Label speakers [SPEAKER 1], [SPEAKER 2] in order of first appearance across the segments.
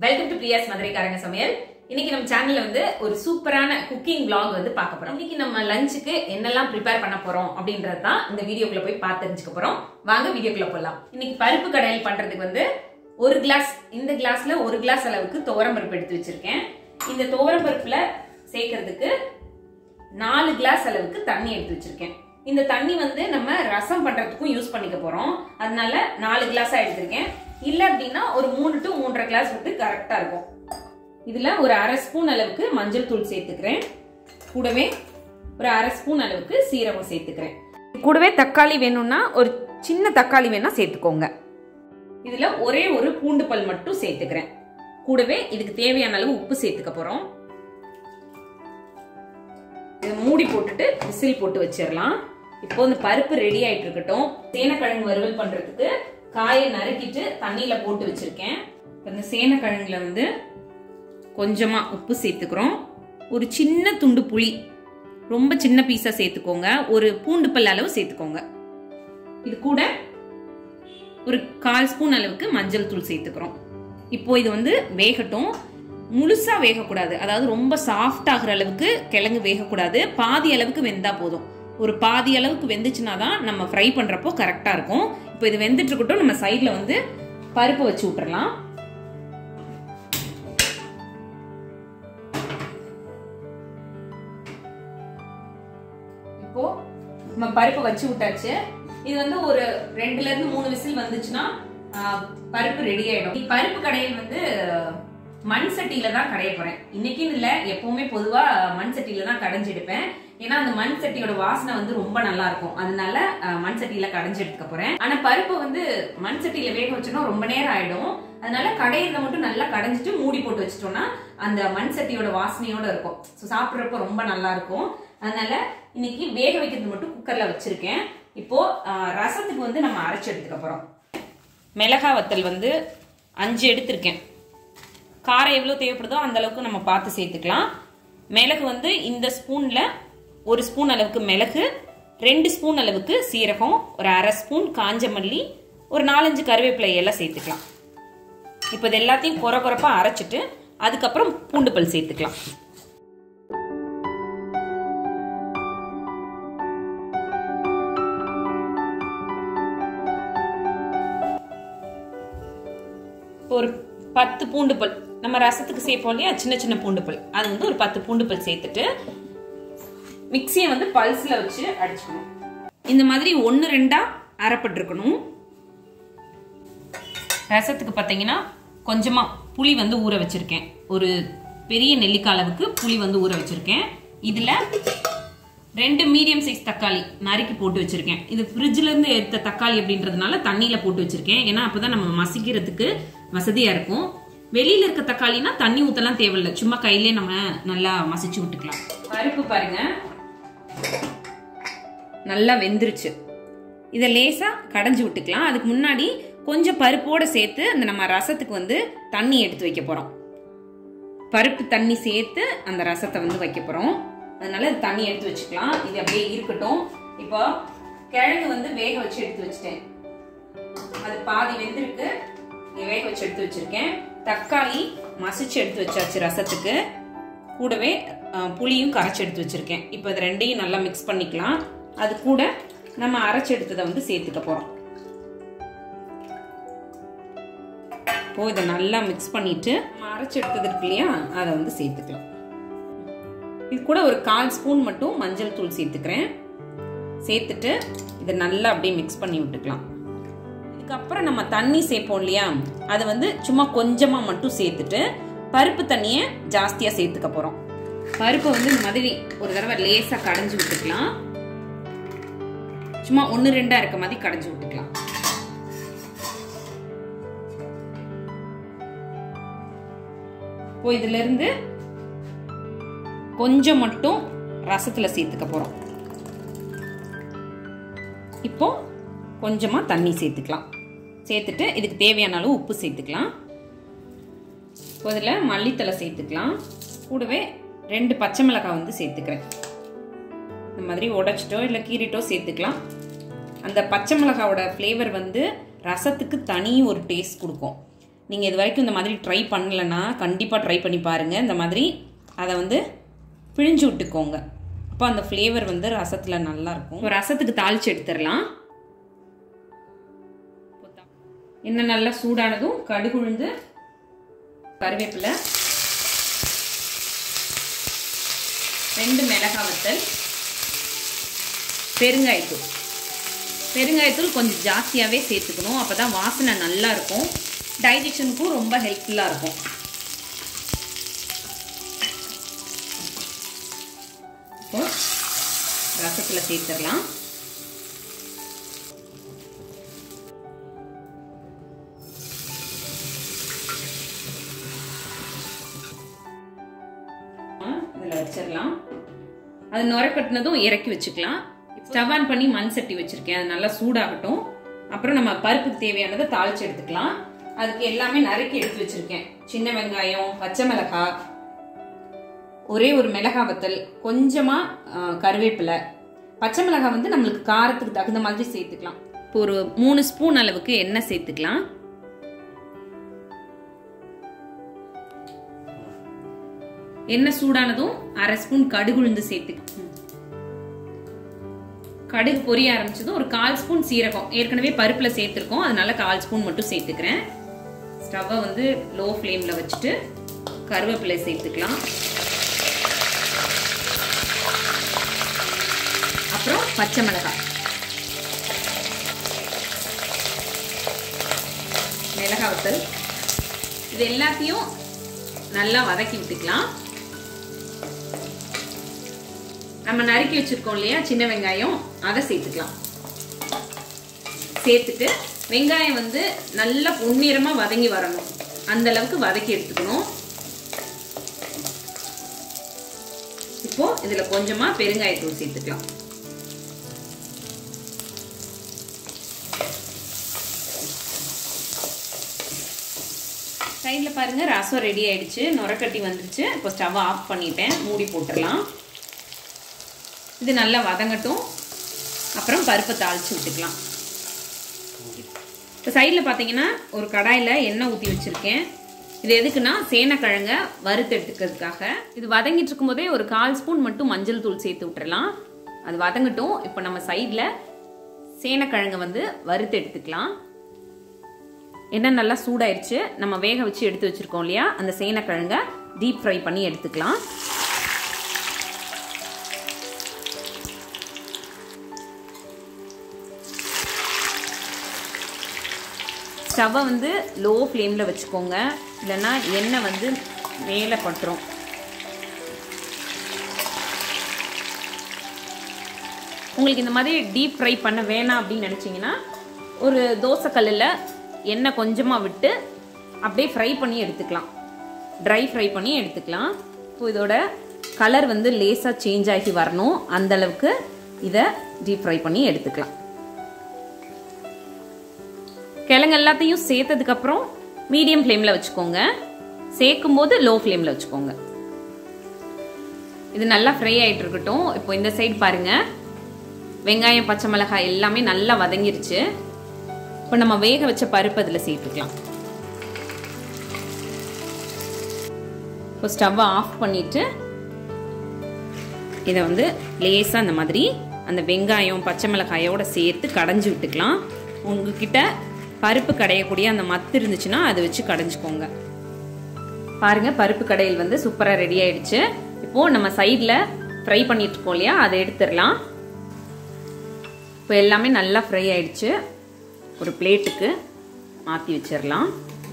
[SPEAKER 1] welcome to பிரியாஸ் மதுரைக்காரங்க சமையல் இன்னைக்கு நம்ம சேனல்ல வந்து ஒரு சூப்பரான குக்கிங் vlog வந்து பார்க்க போறோம் இன்னைக்கு நம்ம லஞ்சுக்கு என்னெல்லாம் ப்ரிப்பேர் பண்ண போறோம் அப்படின்றது தான் இந்த வீடியோக்குள்ள போய் பார்த்து தெரிஞ்சுக்க போறோம் வாங்க வீடியோக்குள்ள போலாம் இன்னைக்கு பருப்பு கடையில் பண்றதுக்கு வந்து ஒரு கிளாஸ் இந்த கிளாஸ்ல ஒரு கிளாஸ் அளவுக்கு துவரம் பருப்பு எடுத்து வச்சிருக்கேன் இந்த துவரம் பருப்புல சேர்க்கறதுக்கு நாலு கிளாஸ் அளவுக்கு தண்ணி எடுத்து வச்சிருக்கேன் இந்த தண்ணி வந்து நம்ம ரசம் பண்றதுக்கும் யூஸ் பண்ணிக்க போறோம் அதனால நாலு கிளாஸா எடுத்திருக்கேன் இல்ல அப்படின்னா ஒரு மூணு டு மூன்றரை கிளாஸ் வந்து கரெக்டா இருக்கும் இதுல ஒரு அரை ஸ்பூன் அளவுக்கு மஞ்சள் தூள் சேர்த்துக்கிறேன் கூடவே ஒரு அரை ஸ்பூன் அளவுக்கு சீரகம் சேர்த்துக்கிறேன் கூடவே தக்காளி வேணும்னா ஒரு சின்ன தக்காளி வேணா சேர்த்துக்கோங்க இதுல ஒரே ஒரு பூண்டு பல் மட்டும் சேர்த்துக்கிறேன் கூடவே இதுக்கு தேவையான அளவு உப்பு சேர்த்துக்க போறோம் இதை மூடி போட்டுட்டு விசில் போட்டு வச்சிடலாம் இப்போ இந்த பருப்பு ரெடி ஆயிட்டு இருக்கட்டும் சேனக்கிழங்கு வறுவல் பண்றதுக்கு காயை நறுக்கிட்டு தண்ணியில போட்டு வச்சிருக்கேன் இந்த சேனக்கிழங்குல வந்து கொஞ்சமா உப்பு சேர்த்துக்கிறோம் ஒரு சின்ன துண்டு புளி ரொம்ப சின்ன பீஸா சேர்த்துக்கோங்க ஒரு பூண்டு பல் அளவு சேர்த்துக்கோங்க இது கூட ஒரு கால் ஸ்பூன் அளவுக்கு மஞ்சள் தூள் சேர்த்துக்கிறோம் இப்போ இது வந்து வேகட்டும் முழுசா வேகக்கூடாது அதாவது ரொம்ப சாஃப்ட் ஆகுற அளவுக்கு கிழங்கு வேகக்கூடாது பாதி அளவுக்கு வெந்தா போதும் ஒரு பாதி அளவுக்கு வெந்துச்சுன்னா தான் நம்ம ஃப்ரை பண்றப்போ கரெக்டா இருக்கும் இப்போ இது வெந்துட்டு இருக்கட்டும் நம்ம சைட்ல வந்து பருப்பு வச்சு விட்டுறலாம் இப்போ நம்ம பருப்பு வச்சு விட்டாச்சு இது வந்து ஒரு ரெண்டுல இருந்து மூணு விசில் வந்துச்சுன்னா ஆஹ், பருப்பு ரெடி ஆயிடும் இந்த பருப்பு கடையில் வந்து மண் சட்டியில தான் கடைய போறேன் இன்னைக்குன்னு இல்ல எப்பவுமே பொதுவா மண் சட்டியில தான் கடைஞ்செடுப்பேன் ஏன்னா அந்த மண் சட்டியோட வாசனை வந்து ரொம்ப நல்லா இருக்கும் அதனால ஆஹ், மண் சட்டியில கடைஞ்சு எடுத்துக்க போறேன் ஆனா பருப்பு வந்து மண் சட்டியில வேக வச்சோம்னா ரொம்ப நேரம் ஆயிடும் அதனால கடையில மட்டும் நல்லா கடைஞ்சிட்டு மூடி போட்டு வச்சிட்டோம்னா அந்த மண் சட்டியோட வாசனையோட இருக்கும் ஸோ சாப்பிட்றப்ப ரொம்ப நல்லா இருக்கும் அதனால இன்னைக்கு வேக வைக்கிறது மட்டும் குக்கர்ல வச்சிருக்கேன் இப்போ ஆஹ், ரசத்துக்கு வந்து நம்ம அரைச்சு எடுத்துக்க போறோம் மிளகா வத்தல் வந்து அஞ்சு எடுத்திருக்கேன் காரம் எவ்வளோ தேவைப்படுதோ அந்த அளவுக்கு நம்ம பார்த்து சேர்த்துக்கலாம் மிளகு வந்து இந்த ஸ்பூன்ல ஒரு ஸ்பூன் அளவுக்கு மிளகு ரெண்டு ஸ்பூன் அளவுக்கு சீரகம் ஒரு அரை ஸ்பூன் காஞ்ச மல்லி ஒரு நாலஞ்சு கருவேப்பிலை எல்லாம் சேர்த்துக்கலாம் இப்போ இது எல்லாத்தையும் குறை குறைப்பா அரைச்சிட்டு அதுக்கப்புறம் பூண்டு பல் சேர்த்துக்கலாம் ஒரு பத்து பூண்டு பல் நம்ம ரசத்துக்கு சேர்ப்போம் இல்லையா சின்ன சின்ன பூண்டு பல் அது வந்து ஒரு பத்து பூண்டு பல் சேர்த்துட்டு மிக்சியை வந்து பல்ஸ்ல வச்சு அடிச்சுக்கணும் இந்த மாதிரி ஒன்று ரெண்டா அரைப்பட்டிருக்கணும் ரசத்துக்கு பார்த்தீங்கன்னா கொஞ்சமா புளி வந்து ஊற வச்சிருக்கேன் ஒரு பெரிய நெல்லிக்காய் அளவுக்கு புளி வந்து ஊற வச்சிருக்கேன் இதுல ரெண்டு மீடியம் சைஸ் தக்காளி நறுக்கி போட்டு வச்சிருக்கேன் இது ஃப்ரிட்ஜ்ல இருந்து எடுத்த தக்காளி அப்படின்றதுனால தண்ணியில போட்டு வச்சிருக்கேன் ஏன்னா அப்பதான் நம்ம மசிக்கிறதுக்கு வசதியா இருக்கும் வெளியில இருக்க தக்காளினா தண்ணி ஊத்தலாம் தேவையில்லை சும்மா கையிலே நம்ம நல்லா மசிச்சு விட்டுக்கலாம் பருப்பு பாருங்க நல்லா வெந்துருச்சு இதை லேசா கடைஞ்சி விட்டுக்கலாம் அதுக்கு முன்னாடி கொஞ்சம் பருப்போட சேர்த்து அந்த நம்ம ரசத்துக்கு வந்து தண்ணி எடுத்து வைக்க போறோம் பருப்பு தண்ணி சேர்த்து அந்த ரசத்தை வந்து வைக்க போறோம் அதனால இது தண்ணி எடுத்து வச்சுக்கலாம் இது அப்படியே இருக்கட்டும் இப்போ கிழங்கு வந்து வேக வச்சு எடுத்து வச்சிட்டேன் அது பாதி வெந்திருக்கு இங்க வேக வச்சு எடுத்து வச்சிருக்கேன் தக்காளி மசிச்சு எடுத்து வச்சாச்சு ரசத்துக்கு கூடவே அஹ், புளியும் கரைச்சி எடுத்து வச்சிருக்கேன் இப்போ இது ரெண்டையும் நல்லா மிக்ஸ் பண்ணிக்கலாம் அது கூட நம்ம அரைச்சு எடுத்ததை வந்து சேர்த்துக்க போறோம் இப்போ இதை நல்லா மிக்ஸ் பண்ணிட்டு நம்ம அரைச்சு எடுத்தது இருக்கு இல்லையா அதை வந்து சேர்த்துக்கலாம் இது கூட ஒரு கால் ஸ்பூன் மட்டும் மஞ்சள் தூள் சேர்த்துக்கிறேன் சேர்த்துட்டு இதை நல்லா அப்படியே மிக்ஸ் பண்ணி விட்டுக்கலாம் இதுக்கப்புறம் நம்ம தண்ணி சேர்ப்போம் இல்லையா அதை வந்து சும்மா கொஞ்சமாக மட்டும் சேர்த்துட்டு பருப்பு தண்ணியை ஜாஸ்தியாக சேர்த்துக்க போகிறோம் பருப்பை வந்து இந்த மாதிரி ஒரு தடவை லேசாக கடைஞ்சி விட்டுக்கலாம் சும்மா ஒன்று ரெண்டா இருக்க மாதிரி கடைஞ்சி விட்டுக்கலாம் இப்போ இதுல இருந்து கொஞ்சம் மட்டும் ரசத்துல சேர்த்துக்க போறோம் இப்போ கொஞ்சமா தண்ணி சேர்த்துக்கலாம் சேர்த்துட்டு இதுக்கு தேவையான அளவு உப்பு சேர்த்துக்கலாம் இப்போ இதில் மல்லித்தலை சேர்த்துக்கலாம் கூடவே ரெண்டு பச்சை மிளகாய் வந்து சேர்த்துக்கிறேன் இந்த மாதிரி உடைச்சிட்டோ இல்லை கீறிட்டோ சேர்த்துக்கலாம் அந்த பச்சை மிளகாவோட ஃப்ளேவர் வந்து ரசத்துக்கு தனி ஒரு டேஸ்ட் கொடுக்கும் நீங்கள் இது வரைக்கும் இந்த மாதிரி ட்ரை பண்ணலைன்னா கண்டிப்பாக ட்ரை பண்ணி பாருங்கள் இந்த மாதிரி அதை வந்து பிழிஞ்சு விட்டுக்கோங்க அப்போ அந்த ஃப்ளேவர் வந்து ரசத்தில் நல்லாயிருக்கும் இப்போ ரசத்துக்கு தாளித்து எடுத்துடலாம் எண்ணெய் நல்லா சூடானதும் கடுகு உளுந்து கருவேப்பிலை ரெண்டு மிளகாய் வத்தல் பெருங்காயத்தூள் பெருங்காயத்தூள் கொஞ்சம் ஜாஸ்தியாகவே சேர்த்துக்கணும் அப்போ தான் வாசனை நல்லா இருக்கும் டைஜஷனுக்கும் ரொம்ப ஹெல்ப்ஃபுல்லாக இருக்கும் இப்போ ரசத்தில் சேர்த்துடலாம் இதில் வச்சிடலாம் அது நுர கட்டினதும் இறக்கி வச்சுக்கலாம் ஸ்டவ் ஆன் பண்ணி மண் சட்டி வச்சிருக்கேன் அது நல்லா சூடாகட்டும் அப்புறம் நம்ம பருப்புக்கு தேவையானதை தாளிச்சு எடுத்துக்கலாம் அதுக்கு எல்லாமே நறுக்கி எடுத்து வச்சிருக்கேன் சின்ன வெங்காயம் பச்சை மிளகாய் ஒரே ஒரு மிளகாய் வத்தல் கொஞ்சமா கருவேப்பிலை பச்சை மிளகாய் வந்து நம்மளுக்கு காரத்துக்கு தகுந்த மாதிரி சேர்த்துக்கலாம் இப்போ ஒரு மூணு ஸ்பூன் அளவுக்கு எண்ணெய் சேர்த்துக்கலாம் எண்ணெய் சூடானதும் அரை ஸ்பூன் கடுகு உளுந்து சேர்த்து கடுகு பொரிய ஆரம்பிச்சதும் ஒரு கால் ஸ்பூன் சீரகம் ஏற்கனவே பருப்புல சேர்த்துருக்கோம் அதனால கால் ஸ்பூன் மட்டும் சேர்த்துக்கிறேன் ஸ்டவ்வை வந்து லோ ஃப்ளேம்ல வச்சுட்டு கருவேப்பிலை சேர்த்துக்கலாம் அப்புறம் பச்சை மிளகாய் மிளகாய் வத்தல் இது எல்லாத்தையும் நல்லா வதக்கி விட்டுக்கலாம் நம்ம நறுக்கி வச்சிருக்கோம் இல்லையா சின்ன வெங்காயம் அதை சேர்த்துக்கலாம் சேர்த்துட்டு வெங்காயம் வந்து நல்லா பொன்னிறமா வதங்கி வரணும் அந்த அளவுக்கு வதக்கி எடுத்துக்கணும் இப்போ இதுல கொஞ்சமா பெருங்காயத்தூள் சேர்த்துக்கலாம் சைடில் பாருங்கள் ரசம் ரெடி ஆயிடுச்சு நுரக்கட்டி வந்துடுச்சு இப்போ ஸ்டவ் ஆஃப் பண்ணிட்டேன் மூடி போட்டுடலாம் இது நல்லா வதங்கட்டும் அப்புறம் பருப்பை தாளித்து விட்டுக்கலாம் இப்போ சைடில் பார்த்தீங்கன்னா ஒரு கடாயில் எண்ணெய் ஊற்றி வச்சுருக்கேன் இது எதுக்குன்னா சேனக்கிழங்க வறுத்து எடுத்துக்கிறதுக்காக இது வதங்கிட்டு இருக்கும்போதே ஒரு கால் ஸ்பூன் மட்டும் மஞ்சள் தூள் சேர்த்து விட்டுறலாம் அது வதங்கட்டும் இப்போ நம்ம சைடில் சேனக்கிழங்க வந்து வறுத்து எடுத்துக்கலாம் எண்ணெய் நல்லா சூடாயிருச்சு நம்ம வேக வச்சு எடுத்து வச்சிருக்கோம் இல்லையா அந்த சேனக்கிழங்க டீப் ஃப்ரை பண்ணி எடுத்துக்கலாம் ஸ்டவ்வை வந்து லோ ஃப்ளேமில் வச்சுக்கோங்க இல்லைன்னா எண்ணெய் வந்து மேலே பட்டுரும் உங்களுக்கு இந்த மாதிரி டீப் ஃப்ரை பண்ண வேணாம் அப்படின்னு நினச்சிங்கன்னா ஒரு தோசைக்கல்லில் எண்ணெய் கொஞ்சமாக விட்டு அப்படியே ஃப்ரை பண்ணி எடுத்துக்கலாம் ட்ரை ஃப்ரை பண்ணி எடுத்துக்கலாம் இப்போ இதோட கலர் வந்து லேசாக சேஞ்ச் ஆகி வரணும் அந்த அளவுக்கு இதை டீப் ஃப்ரை பண்ணி எடுத்துக்கலாம் கிழங்கு எல்லாத்தையும் சேர்த்ததுக்கப்புறம் மீடியம் ஃப்ளேமில் வச்சுக்கோங்க சேர்க்கும் போது லோ ஃப்ளேமில் வச்சுக்கோங்க இது நல்லா ஃப்ரை ஆகிட்டு இருக்கட்டும் இப்போ இந்த சைடு பாருங்க வெங்காயம் பச்சை மிளகாய் எல்லாமே நல்லா வதங்கிருச்சு இப்போ நம்ம வேக வச்ச பருப்பு அதில் சேர்த்துக்கலாம் இப்போ ஸ்டவ்வை ஆஃப் பண்ணிட்டு இதை வந்து லேசாக அந்த மாதிரி அந்த வெங்காயம் பச்சை மிளகாயோட சேர்த்து கடைஞ்சி விட்டுக்கலாம் உங்ககிட்ட பருப்பு கடையக்கூடிய அந்த மத்து இருந்துச்சுன்னா அதை வச்சு கடைஞ்சிக்கோங்க பாருங்க பருப்பு கடையில் வந்து சூப்பராக ரெடி ஆயிடுச்சு இப்போ நம்ம சைடில் ஃப்ரை பண்ணிட்டு இருக்கோம் இல்லையா அதை எடுத்துடலாம் இப்போ எல்லாமே நல்லா ஃப்ரை ஆயிடுச்சு ஒரு பிளேட்டுக்கு மாற்றி வச்சிடலாம்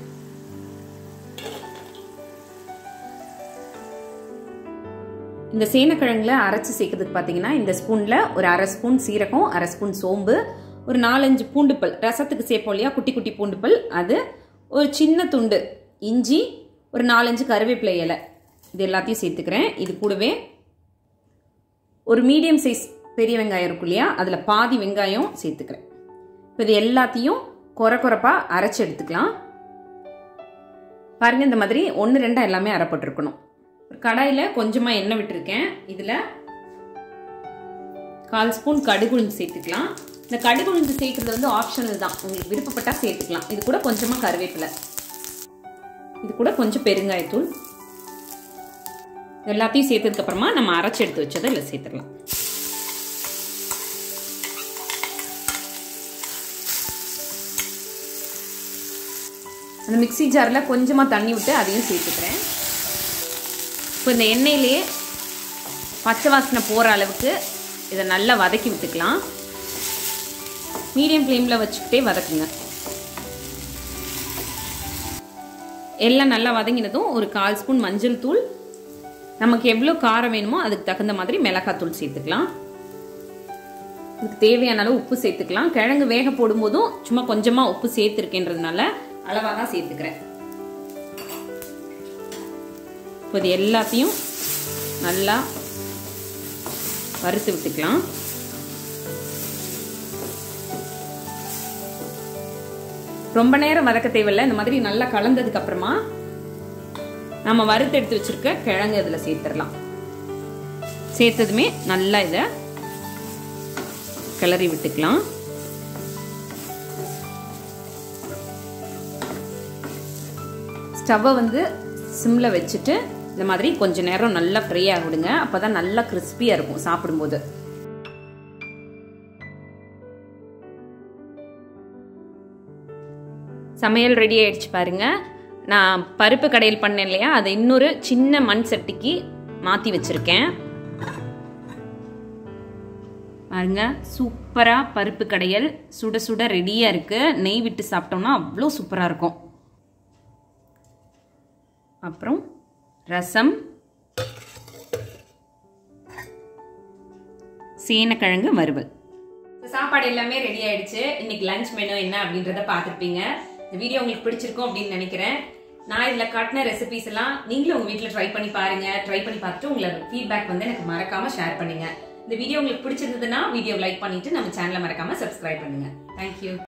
[SPEAKER 1] இந்த சேனக்கிழங்குல அரைச்சி சேர்க்கறதுக்கு பார்த்தீங்கன்னா இந்த ஸ்பூனில் ஒரு அரை ஸ்பூன் சீரகம் அரை ஸ்பூன் சோம்பு ஒரு நாலஞ்சு பூண்டுப்பல் ரசத்துக்கு சேர்ப்போம் இல்லையா குட்டி குட்டி பூண்டுப்பல் அது ஒரு சின்ன துண்டு இஞ்சி ஒரு நாலஞ்சு கருவேப்பிலை இலை இது எல்லாத்தையும் சேர்த்துக்கிறேன் இது கூடவே ஒரு மீடியம் சைஸ் பெரிய வெங்காயம் இருக்கும் இல்லையா அதில் பாதி வெங்காயம் சேர்த்துக்கிறேன் இப்போ இது எல்லாத்தையும் குறை குறைப்பாக அரைச்சி எடுத்துக்கலாம் பாருங்க இந்த மாதிரி ஒன்று ரெண்டா எல்லாமே அரைப்பட்டிருக்கணும் ஒரு கடாயில் கொஞ்சமாக எண்ணெய் விட்டுருக்கேன் இதில் கால் ஸ்பூன் கடுகு உளுந்து சேர்த்துக்கலாம் இந்த கடுகு உளுந்து சேர்க்குறது வந்து ஆப்ஷனல் தான் உங்களுக்கு விருப்பப்பட்டால் சேர்த்துக்கலாம் இது கூட கொஞ்சமாக கருவேப்பிலை இது கூட கொஞ்சம் பெருங்காயத்தூள் எல்லாத்தையும் சேர்த்ததுக்கு அப்புறமா நம்ம அரைச்சி எடுத்து வச்சதை இல்லை சேர்த்துடலாம் அந்த மிக்சி ஜாரில் கொஞ்சமாக தண்ணி விட்டு அதையும் சேர்த்துக்கிறேன் இப்போ இந்த எண்ணெயிலேயே பச்சை வாசனை போகிற அளவுக்கு இதை நல்லா வதக்கி விட்டுக்கலாம் மீடியம் ஃப்ளேமில் வச்சுக்கிட்டே வதக்குங்க எல்லாம் நல்லா வதங்கினதும் ஒரு கால் ஸ்பூன் மஞ்சள் தூள் நமக்கு எவ்வளோ காரம் வேணுமோ அதுக்கு தகுந்த மாதிரி மிளகாத்தூள் சேர்த்துக்கலாம் இதுக்கு தேவையான அளவு உப்பு சேர்த்துக்கலாம் கிழங்கு வேக போடும்போதும் சும்மா கொஞ்சமாக உப்பு சேர்த்துருக்கேன்றதுனால அளவாக தான் சேர்த்துக்கிறேன் இப்போ இது எல்லாத்தையும் நல்லா வறுத்து விட்டுக்கலாம் ரொம்ப நேரம் வதக்க தேவையில்லை இந்த மாதிரி நல்லா கலந்ததுக்கு அப்புறமா நம்ம வறுத்து எடுத்து வச்சிருக்க கிழங்கு இதில் சேர்த்துடலாம் சேர்த்ததுமே நல்லா இதை கிளறி விட்டுக்கலாம் ஸ்டவ்வை வந்து சிம்மில் வச்சுட்டு இந்த மாதிரி கொஞ்ச நேரம் நல்லா ஃப்ரை ஆக விடுங்க அப்போ தான் நல்லா கிறிஸ்பியாக இருக்கும் சாப்பிடும்போது சமையல் ரெடி ஆயிடுச்சு பாருங்க நான் பருப்பு கடையில் பண்ணேன் இல்லையா அதை இன்னொரு சின்ன மண் சட்டிக்கு மாற்றி வச்சுருக்கேன் பாருங்க சூப்பராக பருப்பு கடையல் சுட சுட ரெடியாக இருக்குது நெய் விட்டு சாப்பிட்டோம்னா அவ்வளோ சூப்பராக இருக்கும் அப்புறம் ரசம் சேனக்கிழங்கு வறுவல் சாப்பாடு எல்லாமே ரெடி ஆயிடுச்சு இன்னைக்கு லஞ்ச் மெனு என்ன அப்படின்றத பார்த்துருப்பீங்க இந்த வீடியோ உங்களுக்கு பிடிச்சிருக்கும் அப்படின்னு நினைக்கிறேன் நான் இதில் காட்டின ரெசிபிஸ் எல்லாம் நீங்களும் உங்கள் வீட்டில் ட்ரை பண்ணி பாருங்க ட்ரை பண்ணி பார்த்துட்டு உங்களோட ஃபீட்பேக் வந்து எனக்கு மறக்காம ஷேர் பண்ணுங்க இந்த வீடியோ உங்களுக்கு பிடிச்சிருந்ததுன்னா வீடியோ லைக் பண்ணிட்டு நம்ம சேனலை மறக்காம சப்ஸ்கிரைப் பண்ணுங்க தேங்க்யூ